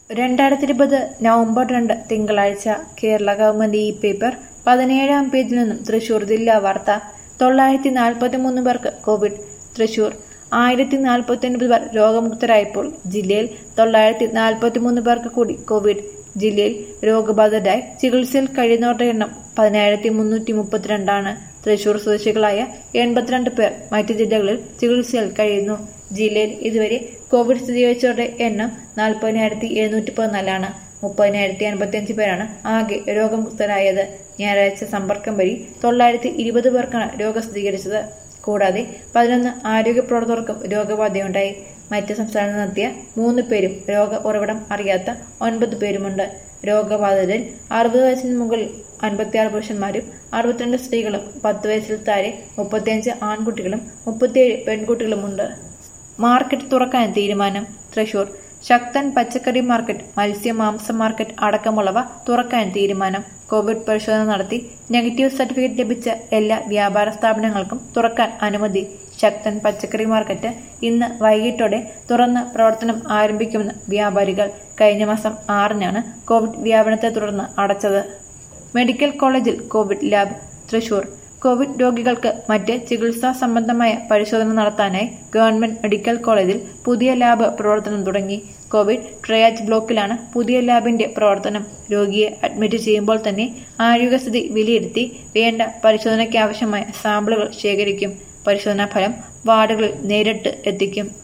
രണ്ടായിരത്തി ഇരുപത് നവംബർ രണ്ട് തിങ്കളാഴ്ച കേരള ഗവൺമെന്റ് ഇ പേപ്പർ പതിനേഴാം പേജിൽ നിന്നും തൃശൂർ ജില്ലാ വാർത്ത തൊള്ളായിരത്തി നാൽപ്പത്തി മൂന്ന് പേർക്ക് കോവിഡ് തൃശൂർ ആയിരത്തി നാൽപ്പത്തി ഒൻപത് പേർ രോഗമുക്തരായപ്പോൾ ജില്ലയിൽ തൊള്ളായിരത്തി നാൽപ്പത്തി മൂന്ന് പേർക്ക് കൂടി കോവിഡ് ജില്ലയിൽ രോഗബാധിതരായി ചികിത്സയിൽ കഴിയുന്നവരുടെ എണ്ണം പതിനായിരത്തി മുന്നൂറ്റി മുപ്പത്തിരണ്ടാണ് തൃശൂർ സ്വദേശികളായ എൺപത്തിരണ്ട് പേർ മറ്റ് ജില്ലകളിൽ ചികിത്സയിൽ കഴിയുന്നു ജില്ലയിൽ ഇതുവരെ കോവിഡ് സ്ഥിരീകരിച്ചവരുടെ എണ്ണം നാൽപ്പതിനായിരത്തി എഴുന്നൂറ്റി പതിനാലാണ് മുപ്പതിനായിരത്തി അൻപത്തിയഞ്ച് പേരാണ് ആകെ രോഗമുക്തരായത് ഞായറാഴ്ച സമ്പർക്കം വഴി തൊള്ളായിരത്തി ഇരുപത് പേർക്കാണ് രോഗം സ്ഥിരീകരിച്ചത് കൂടാതെ പതിനൊന്ന് ആരോഗ്യ പ്രവർത്തകർക്കും രോഗബാധയുണ്ടായി മറ്റ് സംസ്ഥാനത്ത് നടത്തിയ മൂന്ന് പേരും രോഗ ഉറവിടം അറിയാത്ത ഒൻപത് പേരുമുണ്ട് രോഗബാധിതരിൽ അറുപത് വയസ്സിന് മുകളിൽ അൻപത്തിയാറ് പുരുഷന്മാരും അറുപത്തിരണ്ട് സ്ത്രീകളും പത്ത് വയസ്സിൽ താഴെ മുപ്പത്തിയഞ്ച് ആൺകുട്ടികളും മുപ്പത്തിയേഴ് പെൺകുട്ടികളുമുണ്ട് മാർക്കറ്റ് തുറക്കാൻ തീരുമാനം തൃശൂർ ശക്തൻ പച്ചക്കറി മാർക്കറ്റ് മത്സ്യ മാംസ മാർക്കറ്റ് അടക്കമുള്ളവ തുറക്കാൻ തീരുമാനം കോവിഡ് പരിശോധന നടത്തി നെഗറ്റീവ് സർട്ടിഫിക്കറ്റ് ലഭിച്ച എല്ലാ വ്യാപാര സ്ഥാപനങ്ങൾക്കും തുറക്കാൻ അനുമതി ശക്തൻ പച്ചക്കറി മാർക്കറ്റ് ഇന്ന് വൈകിട്ടോടെ തുറന്ന് പ്രവർത്തനം ആരംഭിക്കുമെന്ന് വ്യാപാരികൾ കഴിഞ്ഞ മാസം ആറിനാണ് കോവിഡ് വ്യാപനത്തെ തുടർന്ന് അടച്ചത് മെഡിക്കൽ കോളേജിൽ കോവിഡ് ലാബ് തൃശൂർ കോവിഡ് രോഗികൾക്ക് മറ്റ് ചികിത്സാ സംബന്ധമായ പരിശോധന നടത്താനായി ഗവൺമെന്റ് മെഡിക്കൽ കോളേജിൽ പുതിയ ലാബ് പ്രവർത്തനം തുടങ്ങി കോവിഡ് ട്രയാജ് ബ്ലോക്കിലാണ് പുതിയ ലാബിന്റെ പ്രവർത്തനം രോഗിയെ അഡ്മിറ്റ് ചെയ്യുമ്പോൾ തന്നെ ആരോഗ്യസ്ഥിതി വിലയിരുത്തി വേണ്ട പരിശോധനയ്ക്ക് ആവശ്യമായ സാമ്പിളുകൾ ശേഖരിക്കും പരിശോധനാ ഫലം വാർഡുകളിൽ നേരിട്ട് എത്തിക്കും